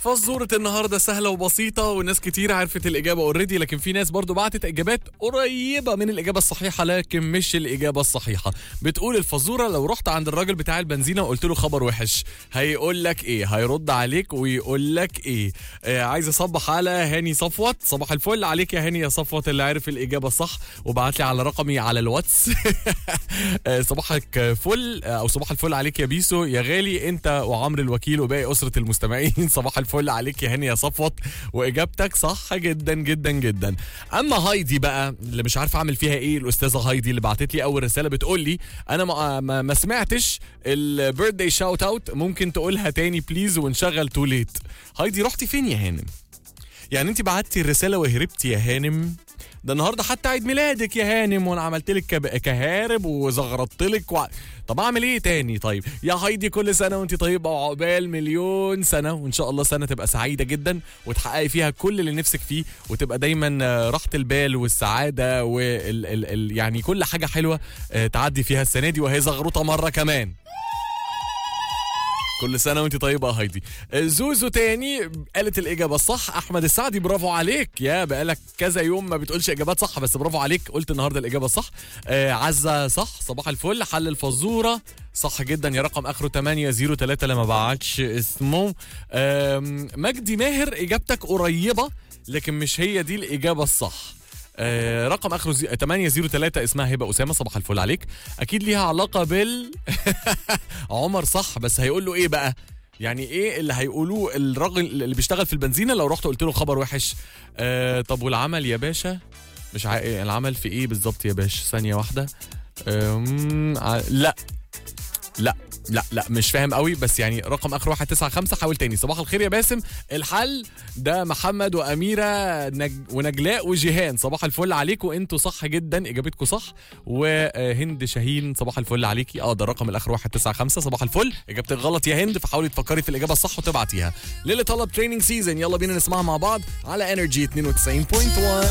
فزورة النهارده سهلة وبسيطة وناس كتير عرفت الإجابة اوريدي لكن في ناس برضو بعتت إجابات قريبة من الإجابة الصحيحة لكن مش الإجابة الصحيحة بتقول الفزورة لو رحت عند الراجل بتاع البنزينة وقلت له خبر وحش هيقول لك إيه هيرد عليك ويقول لك إيه آه عايز أصبح على هاني صفوت صباح الفل عليك يا هاني يا صفوت اللي عارف الإجابة الصح وبعت لي على رقمي على الواتس آه صباحك فل آه، أو صباح الفل عليك يا بيسو يا غالي أنت وعمرو الوكيل وباقي أسرة المستمعين صباح الفل عليك يا هاني يا صفوت واجابتك صح جدا جدا جدا اما هايدي بقى اللي مش عارف اعمل فيها ايه الاستاذه هايدي اللي بعتت لي اول رساله بتقول لي انا ما, ما, ما سمعتش البيرثداي شاوت اوت ممكن تقولها تاني بليز ونشغل تو ليت هايدي رحتي فين يا هانم يعني انت بعتي الرساله وهربتي يا هانم ده النهارده حتى عيد ميلادك يا هانم وانا عملت لك كب- كهارب وزغرطت لك و... طب اعمل ايه تاني طيب يا هايدي كل سنه وانت طيبه وعقبال مليون سنه وان شاء الله سنه تبقى سعيده جدا وتحققي فيها كل اللي نفسك فيه وتبقى دايما آه، راحه البال والسعاده وال ال ال يعني كل حاجه حلوه آه، تعدي فيها السنه دي وهي زغروطه مره كمان كل سنه وانت طيبه يا هايدي زوزو تاني قالت الاجابه الصح احمد السعدي برافو عليك يا بقالك كذا يوم ما بتقولش اجابات صح بس برافو عليك قلت النهارده الاجابه الصح آه عزه صح صباح الفل حل الفزوره صح جدا يا رقم اخره 803 لما بعتش اسمه آم، مجدي ماهر اجابتك قريبه لكن مش هي دي الاجابه الصح آه رقم اخره زي... 803 اسمها هبه اسامه صباح الفل عليك اكيد ليها علاقه بال عمر صح بس هيقول له ايه بقى يعني ايه اللي هيقولوه الراجل اللي بيشتغل في البنزينه لو رحت قلت له خبر وحش آه طب والعمل يا باشا مش عا... العمل في ايه بالظبط يا باشا ثانيه واحده أم... ع- لا لا لا لا مش فاهم قوي بس يعني رقم اخر واحد تسعة خمسة حاول تاني صباح الخير يا باسم الحل ده محمد واميره نج... ونجلاء وجيهان صباح الفل عليكم انتوا صح جدا اجابتكم صح وهند شاهين صباح الفل عليكي اه ده الرقم الاخر واحد تسعة خمسة صباح الفل اجابتك غلط يا هند فحاولي تفكري في الاجابه الصح وتبعتيها ليله طلب تريننج سيزون يلا بينا نسمعها مع بعض على انرجي 92.1